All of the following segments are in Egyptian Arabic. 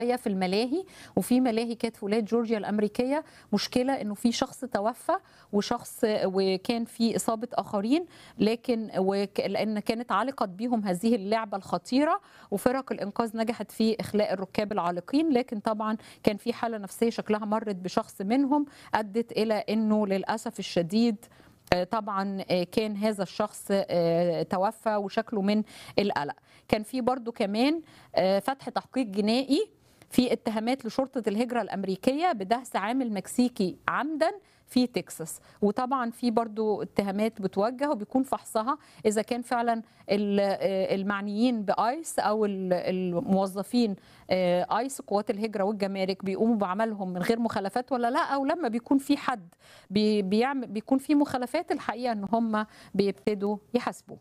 في الملاهي وفي ملاهي كانت في ولايه جورجيا الامريكيه مشكله انه في شخص توفى وشخص وكان في اصابه اخرين لكن وك لان كانت علقت بيهم هذه اللعبه الخطيره وفرق الانقاذ نجحت في اخلاء الركاب العالقين لكن طبعا كان في حاله نفسيه شكلها مرت بشخص منهم ادت الى انه للاسف الشديد طبعا كان هذا الشخص توفى وشكله من القلق كان في برضو كمان فتح تحقيق جنائي في اتهامات لشرطة الهجرة الأمريكية بدهس عامل مكسيكي عمدا في تكساس وطبعا في برضو اتهامات بتوجه وبيكون فحصها إذا كان فعلا المعنيين بآيس أو الموظفين آيس قوات الهجرة والجمارك بيقوموا بعملهم من غير مخالفات ولا لا أو لما بيكون في حد بيعمل بيكون في مخالفات الحقيقة إن هم بيبتدوا يحاسبوه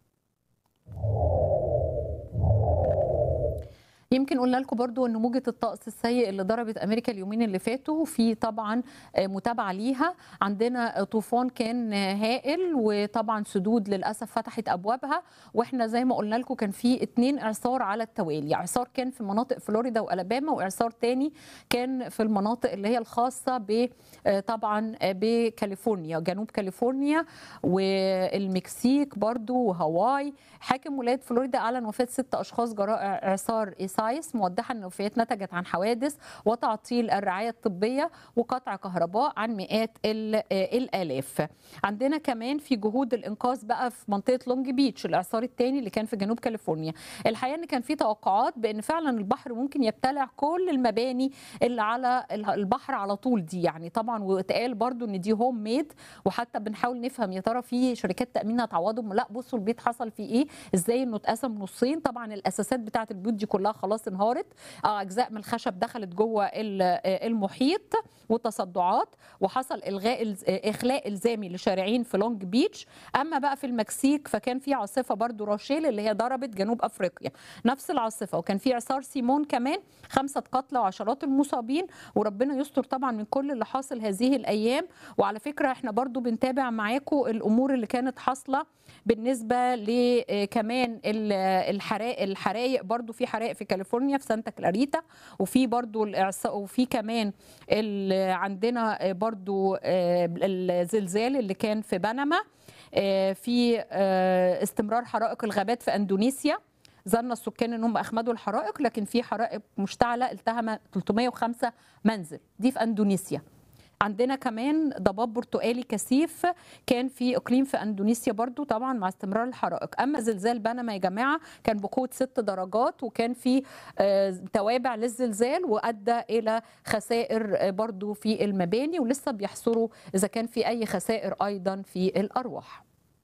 يمكن قلنا لكم برضو ان موجه الطقس السيء اللي ضربت امريكا اليومين اللي فاتوا في طبعا متابعه ليها عندنا طوفان كان هائل وطبعا سدود للاسف فتحت ابوابها واحنا زي ما قلنا لكم كان في اثنين اعصار على التوالي اعصار كان في مناطق فلوريدا والاباما واعصار تاني كان في المناطق اللي هي الخاصه ب طبعا بكاليفورنيا جنوب كاليفورنيا والمكسيك برضو وهاواي حاكم ولايه فلوريدا اعلن وفاه ست اشخاص جراء اعصار سايس موضحا ان الوفيات نتجت عن حوادث وتعطيل الرعايه الطبيه وقطع كهرباء عن مئات الالاف. عندنا كمان في جهود الانقاذ بقى في منطقه لونج بيتش الاعصار الثاني اللي كان في جنوب كاليفورنيا. الحقيقه ان كان في توقعات بان فعلا البحر ممكن يبتلع كل المباني اللي على البحر على طول دي يعني طبعا واتقال برضو ان دي هوم ميد وحتى بنحاول نفهم يا ترى في شركات تامين هتعوضهم لا بصوا البيت حصل فيه ايه ازاي انه اتقسم نصين طبعا الاساسات بتاعه البيوت دي كلها خلاص انهارت اجزاء من الخشب دخلت جوه المحيط والتصدعات وحصل الغاء اخلاء الزامي لشارعين في لونج بيتش اما بقى في المكسيك فكان في عاصفه برضو راشيل اللي هي ضربت جنوب افريقيا نفس العاصفه وكان في اعصار سيمون كمان خمسه قتلى وعشرات المصابين وربنا يستر طبعا من كل اللي حاصل هذه الايام وعلى فكره احنا برضو بنتابع معاكم الامور اللي كانت حاصله بالنسبه لكمان الحرائق الحرائق برضو في حرائق في كاليفورنيا في سانتا كلاريتا وفي برضو الإعصاء وفي كمان عندنا برضو الزلزال اللي كان في بنما في استمرار حرائق الغابات في اندونيسيا ظن السكان انهم اخمدوا الحرائق لكن في حرائق مشتعله التهم 305 منزل دي في اندونيسيا عندنا كمان ضباب برتقالي كثيف كان في اقليم في اندونيسيا برضو طبعا مع استمرار الحرائق اما زلزال بنما يا جماعه كان بقوه ست درجات وكان في توابع للزلزال وادى الى خسائر برضو في المباني ولسه بيحصروا اذا كان في اي خسائر ايضا في الارواح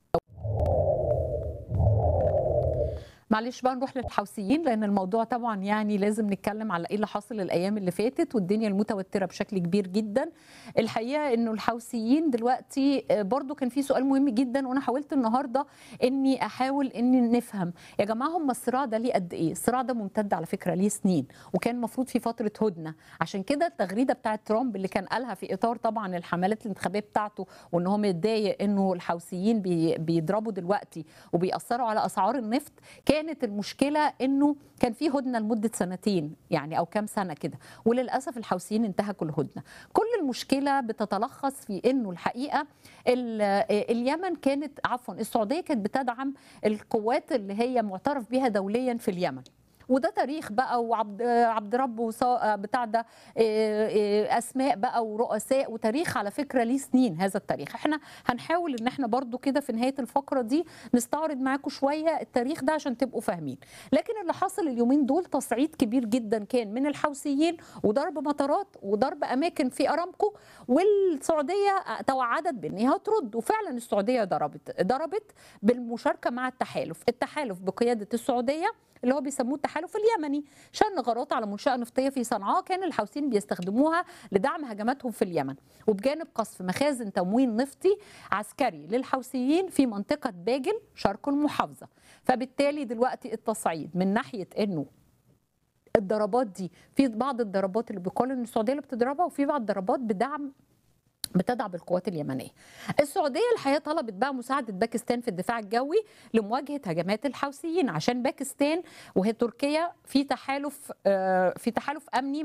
معلش بقى نروح للحوثيين لان الموضوع طبعا يعني لازم نتكلم على ايه اللي حاصل الايام اللي فاتت والدنيا المتوتره بشكل كبير جدا الحقيقه انه الحوثيين دلوقتي برضو كان في سؤال مهم جدا وانا حاولت النهارده اني احاول اني نفهم يا جماعه هم الصراع ده ليه قد ايه الصراع ده ممتد على فكره ليه سنين وكان المفروض في فتره هدنه عشان كده التغريده بتاعه ترامب اللي كان قالها في اطار طبعا الحملات الانتخابيه بتاعته وان هو متضايق انه الحوثيين بي بيضربوا دلوقتي وبيأثروا على اسعار النفط كانت المشكله انه كان في هدنه لمده سنتين يعني او كام سنه كده وللاسف الحوثيين انتهكوا الهدنه كل المشكله بتتلخص في انه الحقيقه اليمن كانت عفوا السعوديه كانت بتدعم القوات اللي هي معترف بها دوليا في اليمن وده تاريخ بقى وعبد عبد رب بتاع ده اسماء بقى ورؤساء وتاريخ على فكره ليه سنين هذا التاريخ احنا هنحاول ان احنا برضو كده في نهايه الفقره دي نستعرض معاكم شويه التاريخ ده عشان تبقوا فاهمين لكن اللي حصل اليومين دول تصعيد كبير جدا كان من الحوثيين وضرب مطارات وضرب اماكن في ارامكو والسعوديه توعدت بان هي هترد وفعلا السعوديه ضربت ضربت بالمشاركه مع التحالف التحالف بقياده السعوديه اللي هو بيسموه التحالف اليمني شن غارات على منشأة نفطية في صنعاء كان الحوثيين بيستخدموها لدعم هجماتهم في اليمن وبجانب قصف مخازن تموين نفطي عسكري للحوثيين في منطقة باجل شرق المحافظة فبالتالي دلوقتي التصعيد من ناحية انه الضربات دي في بعض الضربات اللي بيقال ان السعوديه اللي بتضربها وفي بعض الضربات بدعم بتدعم القوات اليمنيه. السعوديه الحقيقه طلبت بقى مساعده باكستان في الدفاع الجوي لمواجهه هجمات الحوثيين عشان باكستان وهي تركيا في تحالف في تحالف امني